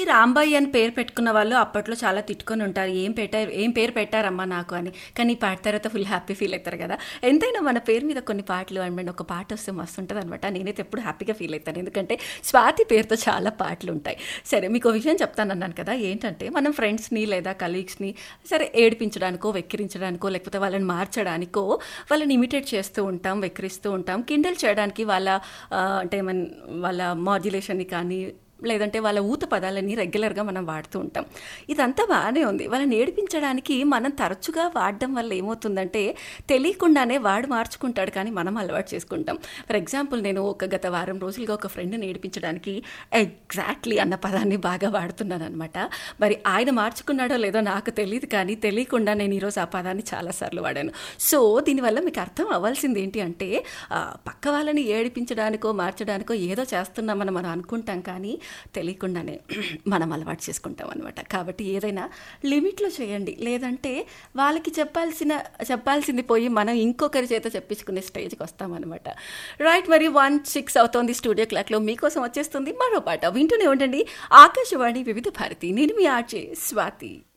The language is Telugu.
రాంబాయి అని పేరు పెట్టుకున్న వాళ్ళు అప్పట్లో చాలా తిట్టుకొని ఉంటారు ఏం పెట్టారు ఏం పేరు పెట్టారమ్మా నాకు అని కానీ ఈ పాట తర్వాత ఫుల్ హ్యాపీ ఫీల్ అవుతారు కదా ఎంతైనా మన పేరు మీద కొన్ని పాటలు అండ్ ఒక పాట వస్తే మస్తు ఉంటుంది అనమాట నేనైతే ఎప్పుడు హ్యాపీగా ఫీల్ అవుతాను ఎందుకంటే స్వాతి పేరుతో చాలా పాటలు ఉంటాయి సరే మీకు ఒక విషయం చెప్తాను అన్నాను కదా ఏంటంటే మనం ఫ్రెండ్స్ని లేదా కలీగ్స్ని సరే ఏడిపించడానికో వెక్కిరించడానికో లేకపోతే వాళ్ళని మార్చడానికో వాళ్ళని ఇమిటేట్ చేస్తూ ఉంటాం వెక్కిరిస్తూ ఉంటాం కిండల్ చేయడానికి వాళ్ళ ఆ, అంటే మన వాళ్ళ మాడ్యులేషన్ని కానీ లేదంటే వాళ్ళ ఊత పదాలని రెగ్యులర్గా మనం వాడుతూ ఉంటాం ఇదంతా బాగానే ఉంది వాళ్ళని ఏడిపించడానికి మనం తరచుగా వాడడం వల్ల ఏమవుతుందంటే తెలియకుండానే వాడు మార్చుకుంటాడు కానీ మనం అలవాటు చేసుకుంటాం ఫర్ ఎగ్జాంపుల్ నేను ఒక గత వారం రోజులుగా ఒక ఫ్రెండ్ని ఏడిపించడానికి ఎగ్జాక్ట్లీ అన్న పదాన్ని బాగా వాడుతున్నాను అనమాట మరి ఆయన మార్చుకున్నాడో లేదో నాకు తెలియదు కానీ తెలియకుండా నేను ఈరోజు ఆ పదాన్ని చాలాసార్లు వాడాను సో దీనివల్ల మీకు అర్థం అవ్వాల్సింది ఏంటి అంటే ఆ, పక్క వాళ్ళని ఏడిపించడానికో మార్చడానికో ఏదో చేస్తున్నామని మనం అనుకుంటాం కానీ తెలియకుండానే మనం అలవాటు చేసుకుంటాం అనమాట కాబట్టి ఏదైనా లిమిట్లో చేయండి లేదంటే వాళ్ళకి చెప్పాల్సిన చెప్పాల్సింది పోయి మనం ఇంకొకరి చేత చెప్పించుకునే స్టేజ్కి వస్తామన్నమాట రైట్ మరి వన్ సిక్స్ అవుతోంది స్టూడియో క్లాక్లో మీకోసం వచ్చేస్తుంది మరో పాట వింటూనే ఉండండి ఆకాశవాణి వివిధ భారతి నేను మీ ఆర్జే స్వాతి